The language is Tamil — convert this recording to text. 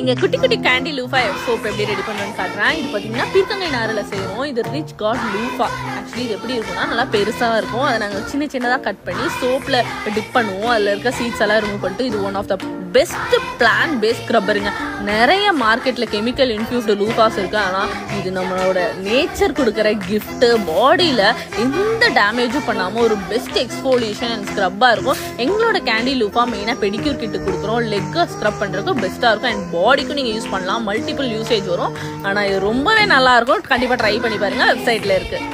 இங்க குட்டி குட்டி கேண்டி லூஃபா சோப் எப்படி ரெடி பண்ணுறேன்னு காட்டுறேன் இது பார்த்தீங்கன்னா பீர்க்கங்கை நாரில் செய்கிறோம் இது ரிச் காட் லூஃபா ஆக்சுவலி இது எப்படி இருக்கும்னா நல்லா பெருசாக இருக்கும் அதை நாங்கள் சின்ன சின்னதாக கட் பண்ணி சோப்பில் டிப் பண்ணுவோம் அதில் இருக்க சீட்ஸ் எல்லாம் ரிமூவ் பண்ணிட்டு இது one of the best plant based ஸ்க்ரப்பருங்க நிறைய மார்க்கெட்டில் கெமிக்கல் இன்ஃபியூஸ்டு லூஃபாஸ் இருக்கு ஆனால் இது நம்மளோட நேச்சர் கொடுக்குற கிஃப்ட்டு பாடியில் எந்த டேமேஜும் பண்ணாமல் ஒரு பெஸ்ட் எக்ஸ்போலியேஷன் அண்ட் ஸ்க்ரப்பாக இருக்கும் எங்களோட கேண்டி லூஃபா மெயினாக பெடிக்யூர் கிட்டு கொடுக்குறோம் லெக்கை ஸ்க்ரப் பண்ணுறதுக்கு பெஸ்ட்டாக இருக்கும் அண்ட் பாடிக்கும் நீங்கள் யூஸ் பண்ணலாம் மல்டிபிள் யூசேஜ் வரும் ஆனால் இது ரொம்பவே நல்லா இருக்கும் கண்டிப்பாக ட்ரை பண்ணி பாருங்கள் வெப்சைட்டில் இருக்குது